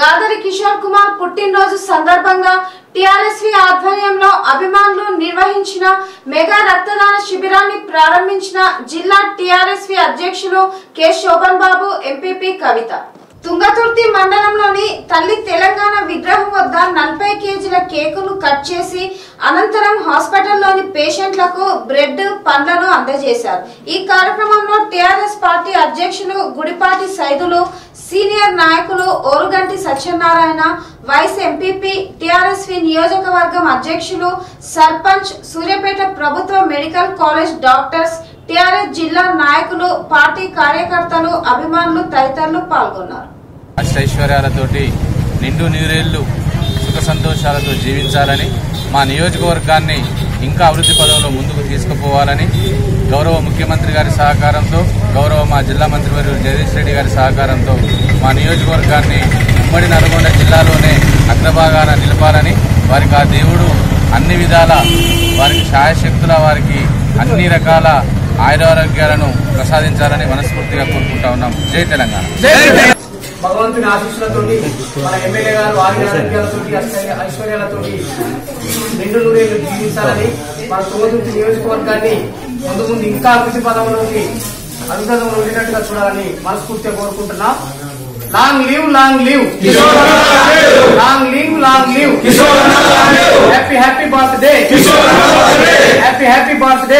దాదరి కిషోర్ కుమార్ పుట్టినరోజు సందర్భంగా టిఆర్ఎస్వి ఆధ్వర్యంలో అభిమానులు నిర్వహించిన మెగా రక్తదాన శిబిరాన్ని ప్రారంభించిన జిల్లా టిఆర్ఎస్వి అధ్యక్షులు కె శోభన్ బాబు ఎంపీపీ కవిత తుంగతుర్తి మండలంలోని తల్లి తెలంగాణ విగ్రహం వద్ద నలభై కేజీల కేకును కట్ చేసి అనంతరం హాస్పిటల్లోని పేషెంట్లకు బ్రెడ్ పండ్లను అందజేశారు ఈ కార్యక్రమంలో టిఆర్ఎస్ పార్టీ అధ్యక్షులు గుడిపాటి సైదులు సీనియర్ నాయకులు Oruganti Satyanarayana vice MPP TRSV నియోజకవర్గం అధ్యక్షులు సర్పంచ్ సూర్యాపేట ప్రభుత్వ మెడికల్ కాలేజ్ డాక్టర్స్ టిఆర్ఎస్ జిల్లా నాయకులు పార్టీ కార్యకర్తలు అభిమానులు తదితరులు పాల్గొన్నారు అష్టైశ్వర్యాలతోటి నిండు నీరేళ్లు సుఖ సంతోషాలతో జీవించాలని మా నియోజకవర్గాన్ని ఇంకా అభివృద్ధి పదంలో ముందుకు తీసుకుపోవాలని గౌరవ ముఖ్యమంత్రి గారి సహకారంతో గౌరవ మా జిల్లా మంత్రివర్యులు జగదీష్ రెడ్డి గారి సహకారంతో మా నియోజకవర్గాన్ని ఉమ్మడి నల్గొండ జిల్లాలోనే అగ్రభాగాన నిలపాలని వారికి ఆ దేవుడు అన్ని విధాల వారికి శాయశక్తుల వారికి అన్ని రకాల ఆయురారోగ్యాలను ప్రసాదించాలని మనస్ఫూర్తిగా కోరుకుంటా ఉన్నాం జై తెలంగాణ భగవంతుని ఆశీస్సులతోటి మన ఎమ్మెల్యే గారు ఆరోగ్యాలతోటి ఐశ్వర్య- ఐశ్వర్యాలతోటి నిండు నూరేళ్లు జీవించాలని మన తుంగతుర్తి నియోజకవర్గాన్ని ముందు ముందు ఇంకా అభివృద్ధి పదంలోకి అభివృద్ధంలో ఉండేటట్టుగా చూడాలని మనస్ఫూర్తిగా కోరుకుంటున్నాం long live long live long live long live happy happy birthday happy happy birthday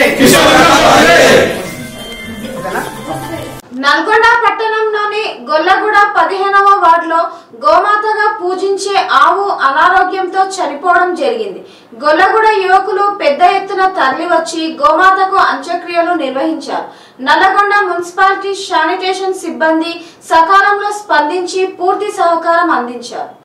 ఓకేనా నల్గొండ పట్టణంలోని గొల్లగూడ పదిహేనవ వార్డులో గోమాతగా పూజించే ఆవు అనారోగ్యంతో చనిపోవడం జరిగింది గొల్లగూడ యువకులు పెద్ద ఎత్తున తరలి వచ్చి గోమాతకు అంత్యక్రియలు నిర్వహించారు నల్లగొండ మున్సిపాలిటీ శానిటేషన్ సిబ్బంది సకాలంలో స్పందించి పూర్తి సహకారం అందించారు